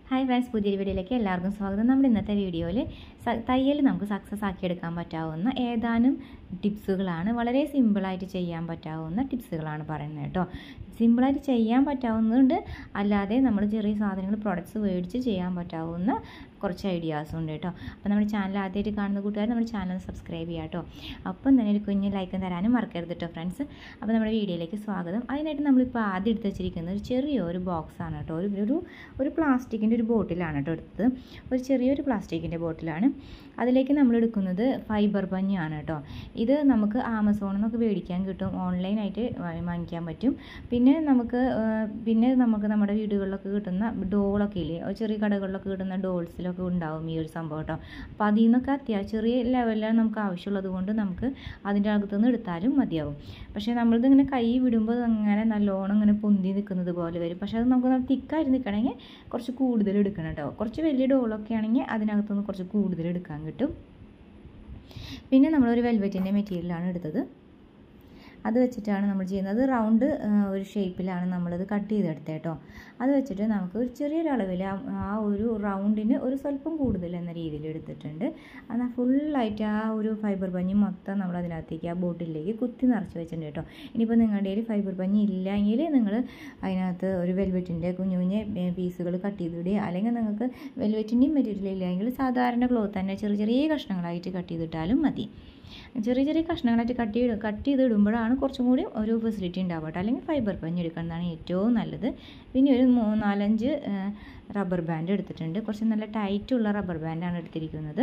hi friends പുതിയൊരു വീഡിയോയിലേക്ക് എല്ലാവർക്കും സ്വാഗതം നമ്മുടെ ഇന്നത്തെ വീഡിയോയിൽ തയ്യൽ നമുക്ക് സക്സസ് ആക്കിയെടുക്കാൻ പറ്റാവുന്ന ഏതാനും ടിപ്സുകളാണ് വളരെ സിമ്പിളായിട്ട് ചെയ്യാൻ പറ്റാവുന്ന ടിപ്സുകളാണ് പറയുന്നത് കേട്ടോ സിമ്പിളായിട്ട് ചെയ്യാൻ പറ്റാവുന്നതുണ്ട് അല്ലാതെ നമ്മൾ ചെറിയ സാധനങ്ങൾ പ്രൊഡക്ട്സ് മേടിച്ച് ചെയ്യാൻ പറ്റാവുന്ന കുറച്ച് ഐഡിയാസും ഉണ്ട് കേട്ടോ അപ്പോൾ നമ്മുടെ ചാനൽ ആദ്യമായിട്ട് കാണുന്ന കൂട്ടുകാർ നമ്മുടെ ചാനൽ സബ്സ്ക്രൈബ് ചെയ്യുക കേട്ടോ അപ്പം തന്നെ ഒരു കുഞ്ഞ് ലൈക്കും തരാനും മറക്കരുത് കേട്ടോ ഫ്രണ്ട്സ് അപ്പോൾ നമ്മുടെ വീഡിയോയിലേക്ക് സ്വാഗതം അതിനായിട്ട് നമ്മളിപ്പോൾ ആദ്യം എടുത്ത് വെച്ചിരിക്കുന്നത് ഒരു ചെറിയൊരു ബോക്സാണ് കേട്ടോ ഒരു ഒരു ഒരു പ്ലാസ്റ്റിക്കിൻ്റെ ഒരു ബോട്ടിലാണ് കേട്ടോ എടുത്തത് ഒരു ചെറിയൊരു പ്ലാസ്റ്റിക്കിൻ്റെ ബോട്ടിലാണ് അതിലേക്ക് നമ്മൾ എടുക്കുന്നത് ഫൈബർ പഞ്ഞാണ് കേട്ടോ ഇത് നമുക്ക് ആമസോണിൽ നിന്നൊക്കെ മേടിക്കാൻ കിട്ടും ഓൺലൈനായിട്ട് വാങ്ങിക്കാൻ പറ്റും പിന്നെ നമുക്ക് പിന്നെ നമുക്ക് നമ്മുടെ വീടുകളിലൊക്കെ കിട്ടുന്ന ഡോളൊക്കെ ഇല്ലേ ചെറിയ കടകളിലൊക്കെ കിട്ടുന്ന ഡോൾസിലൊക്കെ ഉണ്ടാവും ഈ ഒരു സംഭവം കേട്ടോ അപ്പോൾ അതിൽ നിന്നൊക്കെ അത്യാവശ്യം ചെറിയ ലെവലിലാണ് നമുക്ക് ആവശ്യമുള്ളത് കൊണ്ട് നമുക്ക് അതിൻ്റെ അകത്തുനിന്ന് എടുത്താലും മതിയാവും പക്ഷേ നമ്മളിത് ഇങ്ങനെ കൈ വിടുമ്പോൾ അങ്ങനെ നല്ലോണം ഇങ്ങനെ പൊന്തി നിൽക്കുന്നത് പോലെ വരും പക്ഷേ അത് നമുക്ക് തിക്കായിട്ട് നിൽക്കണമെങ്കിൽ കുറച്ച് കൂടുതൽ എടുക്കണം കേട്ടോ കുറച്ച് വലിയ ഡോളൊക്കെ ആണെങ്കിൽ അതിനകത്തുനിന്ന് കുറച്ച് കൂടുതൽ എടുക്കാൻ കിട്ടും പിന്നെ നമ്മളൊരു വെൽവെറ്റിൻ്റെ മെറ്റീരിയലാണ് എടുത്തത് അത് വെച്ചിട്ടാണ് നമ്മൾ ചെയ്യുന്നത് അത് റൗണ്ട് ഒരു ഷേപ്പിലാണ് നമ്മളത് കട്ട് ചെയ്തെടുത്തത് കേട്ടോ അത് വെച്ചിട്ട് നമുക്ക് ഒരു ചെറിയൊരു അളവിൽ ആ ഒരു റൗണ്ടിന് ഒരു സ്വല്പം കൂടുതൽ എന്ന രീതിയിൽ എടുത്തിട്ടുണ്ട് അത് ഫുള്ളായിട്ട് ആ ഒരു ഫൈബർ പഞ്ഞി മൊത്തം നമ്മൾ അതിനകത്തേക്ക് ആ ബോട്ടിലേക്ക് കുത്തി നിറച്ച് വെച്ചിട്ടുണ്ട് കേട്ടോ ഇനിയിപ്പോൾ നിങ്ങളുടെ കയ്യിൽ ഫൈബർ പഞ്ഞി ഇല്ലെങ്കിൽ നിങ്ങൾ അതിനകത്ത് ഒരു വെൽവെറ്റിൻ്റെ കുഞ്ഞു കുഞ്ഞ് പീസുകൾ കട്ട് ചെയ്തിടുക അല്ലെങ്കിൽ നിങ്ങൾക്ക് വെൽവെറ്റിൻ്റെയും മെറ്റീരിയൽ ഇല്ലെങ്കിൽ സാധാരണ ക്ലോത്ത് തന്നെ ചെറിയ ചെറിയ കഷ്ണങ്ങളായിട്ട് കട്ട് ചെയ്തിട്ടാലും മതി ചെറിയ ചെറിയ കഷ്ണങ്ങളായിട്ട് കട്ട് ചെയ്ത് കട്ട് ചെയ്ത് ഇടുമ്പോഴാണ് കുറച്ചും കൂടി ഒരു ഫെസിലിറ്റി ഉണ്ടാവട്ടെ അല്ലെങ്കിൽ ഫൈബർ പഞ്ഞ് എടുക്കുന്നതാണ് ഏറ്റവും നല്ലത് പിന്നെ ഒരു നാലഞ്ച് റബ്ബർ ബാൻഡ് എടുത്തിട്ടുണ്ട് കുറച്ച് നല്ല ടൈറ്റുള്ള റബ്ബർ ബാൻഡാണ് എടുത്തിരിക്കുന്നത്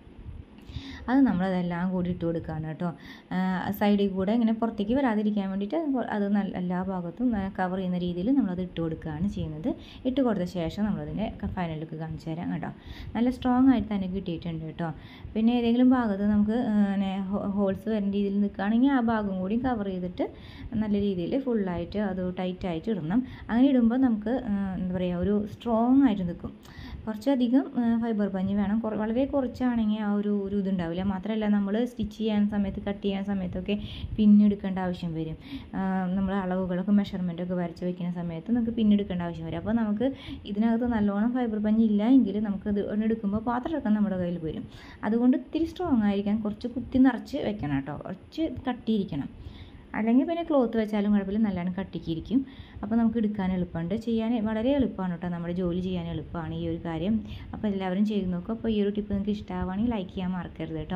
അത് നമ്മളതെല്ലാം കൂടി ഇട്ട് കൊടുക്കുകയാണ് കേട്ടോ സൈഡിൽ കൂടെ ഇങ്ങനെ പുറത്തേക്ക് വരാതിരിക്കാൻ വേണ്ടിയിട്ട് അത് നല്ല എല്ലാ ഭാഗത്തും കവർ ചെയ്യുന്ന രീതിയിൽ നമ്മളത് ഇട്ട് കൊടുക്കുകയാണ് ചെയ്യുന്നത് ഇട്ട് കൊടുത്ത ശേഷം നമ്മളതിൻ്റെ ഫൈനൽ ലുക്ക് കാണിച്ചു തരാം കേട്ടോ നല്ല സ്ട്രോങ് ആയിട്ട് തന്നെ കിട്ടിയിട്ടുണ്ട് കേട്ടോ പിന്നെ ഏതെങ്കിലും ഭാഗത്ത് നമുക്ക് ഇങ്ങനെ ഹോൾസ് വരുന്ന രീതിയിൽ നിൽക്കുകയാണെങ്കിൽ ആ ഭാഗം കൂടി കവർ ചെയ്തിട്ട് നല്ല രീതിയിൽ ഫുള്ളായിട്ട് അത് ടൈറ്റായിട്ട് ഇടണം അങ്ങനെ ഇടുമ്പോൾ നമുക്ക് എന്താ പറയുക ഒരു സ്ട്രോങ് ആയിട്ട് നിൽക്കും കുറച്ചധികം ഫൈബർ പഞ്ഞി വേണം വളരെ കുറച്ചാണെങ്കിൽ ആ ഒരു ഒരു ഇതുണ്ടാവില്ല മാത്രമല്ല നമ്മൾ സ്റ്റിച്ച് ചെയ്യാൻ സമയത്ത് കട്ട് ചെയ്യാൻ സമയത്തൊക്കെ പിന്നെടുക്കേണ്ട ആവശ്യം വരും നമ്മൾ അളവുകളൊക്കെ മെഷർമെൻറ്റൊക്കെ വരച്ച് വെക്കുന്ന സമയത്ത് നമുക്ക് പിന്നെടുക്കേണ്ട ആവശ്യം വരും അപ്പോൾ നമുക്ക് ഇതിനകത്ത് നല്ലോണം ഫൈബർ പഞ്ഞി ഇല്ല എങ്കിൽ നമുക്ക് ഇത് എടുക്കുമ്പോൾ പാത്രമൊക്കെ നമ്മുടെ കയ്യിൽ വരും അതുകൊണ്ട് ഇത്തിരി സ്ട്രോങ് ആയിരിക്കാൻ കുറച്ച് കുത്തി നിറച്ച് വെക്കണം കേട്ടോ കുറച്ച് കട്ടിയിരിക്കണം അല്ലെങ്കിൽ പിന്നെ ക്ലോത്ത് വെച്ചാലും കുഴപ്പമില്ല നല്ലോണം കട്ടിക്കിരിക്കും അപ്പോൾ നമുക്ക് എടുക്കാൻ എളുപ്പമുണ്ട് ചെയ്യാൻ വളരെ എളുപ്പമാണ് കേട്ടോ നമ്മുടെ ജോലി ചെയ്യാൻ എളുപ്പമാണ് ഈ ഒരു കാര്യം അപ്പോൾ എല്ലാവരും ചെയ്ത് നോക്കും അപ്പോൾ ഈ ഒരു ടിപ്പ് നിങ്ങൾക്ക് ഇഷ്ടമാവുകയാണെങ്കിൽ ലൈക്ക് ചെയ്യാൻ മറക്കരുത് കേട്ടോ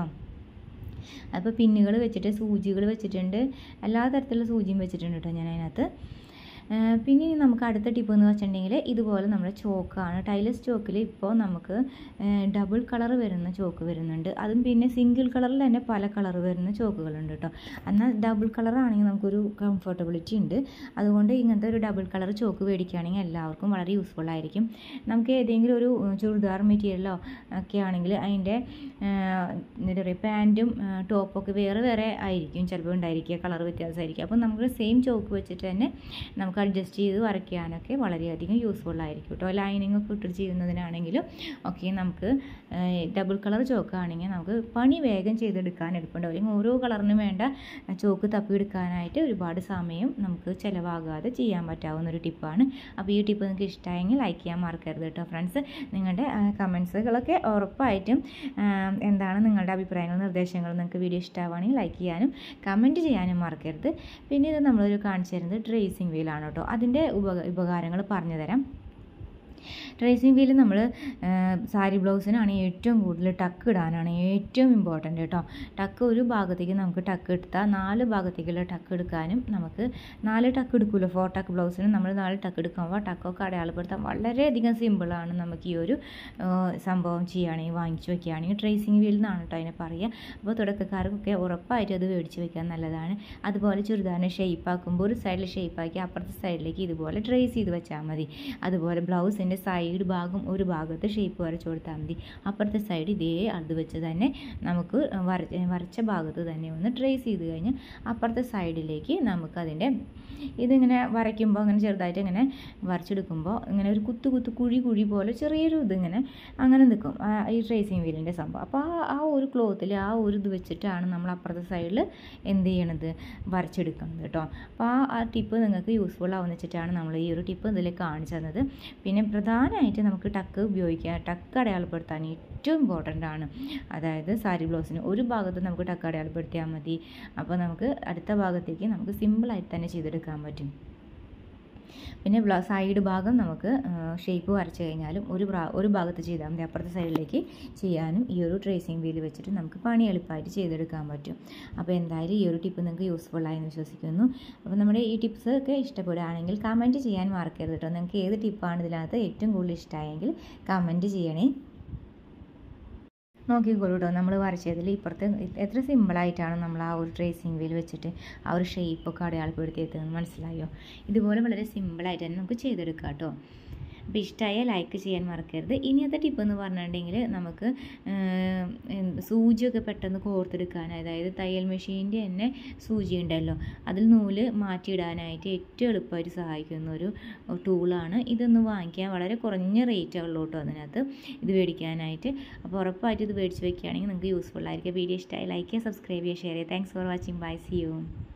അപ്പോൾ പിന്നുകൾ വെച്ചിട്ട് സൂചികൾ വെച്ചിട്ടുണ്ട് എല്ലാ തരത്തിലുള്ള സൂചിയും വെച്ചിട്ടുണ്ട് കേട്ടോ ഞാൻ അതിനകത്ത് പിന്നെ നമുക്ക് അടുത്ത ടിപ്പ് എന്ന് വെച്ചിട്ടുണ്ടെങ്കിൽ ഇതുപോലെ നമ്മുടെ ചോക്കാണ് ടൈലസ് ചോക്കിൽ ഇപ്പോൾ നമുക്ക് ഡബിൾ കളർ വരുന്ന ചോക്ക് വരുന്നുണ്ട് അതും പിന്നെ സിംഗിൾ കളറിൽ തന്നെ പല കളർ വരുന്ന ചോക്കുകളുണ്ട് കേട്ടോ എന്നാൽ ഡബിൾ കളർ ആണെങ്കിൽ നമുക്കൊരു കംഫർട്ടബിലിറ്റി ഉണ്ട് അതുകൊണ്ട് ഇങ്ങനത്തെ ഒരു ഡബിൾ കളർ ചോക്ക് മേടിക്കുകയാണെങ്കിൽ എല്ലാവർക്കും വളരെ യൂസ്ഫുൾ ആയിരിക്കും നമുക്ക് ഏതെങ്കിലും ഒരു ചുരിദാർ മെറ്റീരിയലോ ഒക്കെ ആണെങ്കിൽ അതിൻ്റെ എന്താ പറയുക പാൻറ്റും ടോപ്പൊക്കെ വേറെ വേറെ ആയിരിക്കും ചിലപ്പോൾ ഉണ്ടായിരിക്കുക കളർ വ്യത്യാസമായിരിക്കും അപ്പോൾ നമുക്ക് സെയിം ചോക്ക് വെച്ചിട്ട് തന്നെ നമുക്ക് നമുക്ക് അഡ്ജസ്റ്റ് ചെയ്ത് വരയ്ക്കാനൊക്കെ വളരെയധികം യൂസ്ഫുൾ ആയിരിക്കും കേട്ടോ ലൈനിങ് ഒക്കെ ഇട്ടിട്ട് ചെയ്യുന്നതിനാണെങ്കിലും ഒക്കെ നമുക്ക് ഡബിൾ കളർ ചോക്കാണെങ്കിൽ നമുക്ക് പണി വേഗം ചെയ്തെടുക്കാൻ എളുപ്പമുണ്ടാവും അല്ലെങ്കിൽ ഓരോ കളറിനും വേണ്ട ചോക്ക് തപ്പിയെടുക്കാനായിട്ട് ഒരുപാട് സമയം നമുക്ക് ചിലവാകാതെ ചെയ്യാൻ പറ്റാവുന്ന ഒരു ടിപ്പാണ് അപ്പോൾ ഈ ടിപ്പ് നിങ്ങൾക്ക് ഇഷ്ടമായെങ്കിൽ ലൈക്ക് ചെയ്യാൻ മറക്കരുത് കേട്ടോ ഫ്രണ്ട്സ് നിങ്ങളുടെ കമൻസുകളൊക്കെ ഉറപ്പായിട്ടും എന്താണ് നിങ്ങളുടെ അഭിപ്രായങ്ങളും നിർദ്ദേശങ്ങളും നിങ്ങൾക്ക് വീഡിയോ ഇഷ്ടമാവുകയാണെങ്കിൽ ലൈക്ക് ചെയ്യാനും കമൻറ്റ് ചെയ്യാനും മറക്കരുത് പിന്നെ ഇത് നമ്മളൊരു കാണിച്ചു തരുന്നത് ട്രേസിങ് വീലാണ് കേട്ടോ അതിൻ്റെ ഉപ ഉപകാരങ്ങൾ പറഞ്ഞു തരാം ട്രേസിങ് വീൽ നമ്മൾ സാരി ബ്ലൗസിനാണ് ഏറ്റവും കൂടുതൽ ടക്ക് ഇടാനാണ് ഏറ്റവും ഇമ്പോർട്ടൻ്റ് കേട്ടോ ടക്ക് ഒരു ഭാഗത്തേക്ക് നമുക്ക് ടക്ക് എടുത്താൽ നാല് ഭാഗത്തേക്കുള്ള ടക്ക് എടുക്കാനും നമുക്ക് നാല് ടക്ക് എടുക്കുമല്ലോ ഫോർ ടക്ക് ബ്ലൗസിന് നമ്മൾ നാല് ടക്ക് എടുക്കുമ്പോൾ ടക്കൊക്കെ അടയാളപ്പെടുത്താൻ വളരെയധികം സിമ്പിളാണ് നമുക്ക് ഈ ഒരു സംഭവം ചെയ്യുകയാണെങ്കിൽ വാങ്ങിച്ചു വെക്കുകയാണെങ്കിൽ ട്രേസിങ് വീൽ എന്നാണ് കേട്ടോ അതിനെ പറയുക അപ്പോൾ തുടക്കക്കാർക്കൊക്കെ ഉറപ്പായിട്ട് അത് മേടിച്ച് വെക്കാൻ നല്ലതാണ് അതുപോലെ ചുരിദാറിനെ ഷേപ്പ് ആക്കുമ്പോൾ ഒരു സൈഡിൽ ഷേപ്പ് ആക്കി അപ്പുറത്തെ സൈഡിലേക്ക് ഇതുപോലെ ട്രേസ് ചെയ്ത് വെച്ചാൽ മതി അതുപോലെ ബ്ലൗസിൻ്റെ സൈഡ് ഭാഗം ഒരു ഭാഗത്ത് ഷേപ്പ് വരച്ച് കൊടുത്താൽ മതി അപ്പുറത്തെ സൈഡ് ഇതേ അത് വെച്ച് തന്നെ നമുക്ക് വര വരച്ച ഭാഗത്ത് തന്നെ ഒന്ന് ട്രേസ് ചെയ്ത് കഴിഞ്ഞ് അപ്പുറത്തെ സൈഡിലേക്ക് നമുക്കതിൻ്റെ ഇതിങ്ങനെ വരയ്ക്കുമ്പോൾ അങ്ങനെ ചെറുതായിട്ട് ഇങ്ങനെ വരച്ചെടുക്കുമ്പോൾ ഇങ്ങനെ ഒരു കുത്തു കുത്തു കുഴി കുഴി പോലെ ചെറിയൊരു ഇതിങ്ങനെ അങ്ങനെ നിൽക്കും ഈ ട്രേസിങ് വീലിൻ്റെ സംഭവം അപ്പോൾ ആ ആ ഒരു ക്ലോത്തിൽ ആ ഒരു ഇത് വെച്ചിട്ടാണ് നമ്മൾ അപ്പുറത്തെ സൈഡിൽ എന്ത് ചെയ്യണത് വരച്ചെടുക്കുന്നത് കേട്ടോ അപ്പോൾ ആ ആ ടിപ്പ് നിങ്ങൾക്ക് യൂസ്ഫുൾ ആവുന്ന വെച്ചിട്ടാണ് നമ്മൾ ഈ ഒരു ടിപ്പ് ഇതിൽ കാണിച്ചു തന്നത് പിന്നെ പ്രധാന മെയിനായിട്ട് നമുക്ക് ടക്ക് ഉപയോഗിക്കാം ടക്ക് അടയാളപ്പെടുത്താൻ ഏറ്റവും ഇമ്പോർട്ടൻ്റ് ആണ് അതായത് സാരി ബ്ലൗസിന് ഒരു ഭാഗത്ത് നമുക്ക് ടക്ക് അടയാളപ്പെടുത്തിയാൽ മതി അപ്പോൾ നമുക്ക് അടുത്ത ഭാഗത്തേക്ക് നമുക്ക് സിമ്പിളായിട്ട് തന്നെ ചെയ്തെടുക്കാൻ പറ്റും പിന്നെ ബ്ലൗ സൈഡ് ഭാഗം നമുക്ക് ഷേപ്പ് വരച്ച് കഴിഞ്ഞാലും ഒരു പ്രാ ഒരു ഭാഗത്ത് ചെയ്താൽ മതി അപ്പുറത്തെ സൈഡിലേക്ക് ചെയ്യാനും ഈ ഒരു ട്രേസിങ് വീൽ വെച്ചിട്ട് നമുക്ക് പണി എളുപ്പമായിട്ട് ചെയ്തെടുക്കാൻ പറ്റും അപ്പോൾ എന്തായാലും ഈ ഒരു ടിപ്പ് നിങ്ങൾക്ക് യൂസ്ഫുൾ ആയെന്ന് വിശ്വസിക്കുന്നു അപ്പോൾ നമ്മുടെ ഈ ടിപ്സ് ഒക്കെ ഇഷ്ടപ്പെടുകയാണെങ്കിൽ കമൻറ്റ് ചെയ്യാൻ മറക്കരുത് കേട്ടോ നിങ്ങൾക്ക് ഏത് ടിപ്പാണ് ഇതിനകത്ത് ഏറ്റവും കൂടുതൽ ഇഷ്ടമായെങ്കിൽ കമൻറ്റ് ചെയ്യണേ നോക്കിക്കോളൂ കേട്ടോ നമ്മൾ വരച്ചതിൽ ഇപ്പുറത്ത് എത്ര സിമ്പിളായിട്ടാണ് നമ്മൾ ആ ഒരു ട്രേസിങ് വീൽ വെച്ചിട്ട് ആ ഒരു ഷേപ്പൊക്കെ അടയാളപ്പെടുത്തിയെത്തുന്നത് മനസ്സിലായോ ഇതുപോലെ വളരെ സിമ്പിളായിട്ട് തന്നെ നമുക്ക് ചെയ്തെടുക്കാം കേട്ടോ അപ്പോൾ ഇഷ്ടമായ ലൈക്ക് ചെയ്യാൻ മറക്കരുത് ഇനിയത്തെ ടിപ്പ് എന്ന് പറഞ്ഞിട്ടുണ്ടെങ്കിൽ നമുക്ക് സൂചിയൊക്കെ പെട്ടെന്ന് കോർത്തെടുക്കാൻ അതായത് തയ്യൽ മെഷീൻ്റെ തന്നെ സൂചി ഉണ്ടല്ലോ അതിൽ നൂല് മാറ്റിയിടാനായിട്ട് ഏറ്റവും എളുപ്പമായിട്ട് സഹായിക്കുന്ന ഒരു ടൂളാണ് ഇതൊന്ന് വാങ്ങിക്കാൻ വളരെ കുറഞ്ഞ റേറ്റ് ഉള്ളൂ കേട്ടോ അതിനകത്ത് ഇത് മേടിക്കാനായിട്ട് അപ്പോൾ ഉറപ്പായിട്ട് ഇത് മേടിച്ച് വെക്കുകയാണെങ്കിൽ നിങ്ങൾക്ക് യൂസ്ഫുൾ ആയിരിക്കും വീഡിയോ ഇഷ്ടമായി ലൈക്ക് ചെയ്യുക സബ്സ്ക്രൈബ് ചെയ്യുക ഷെയർ ചെയ്യുക thanks for watching bye see U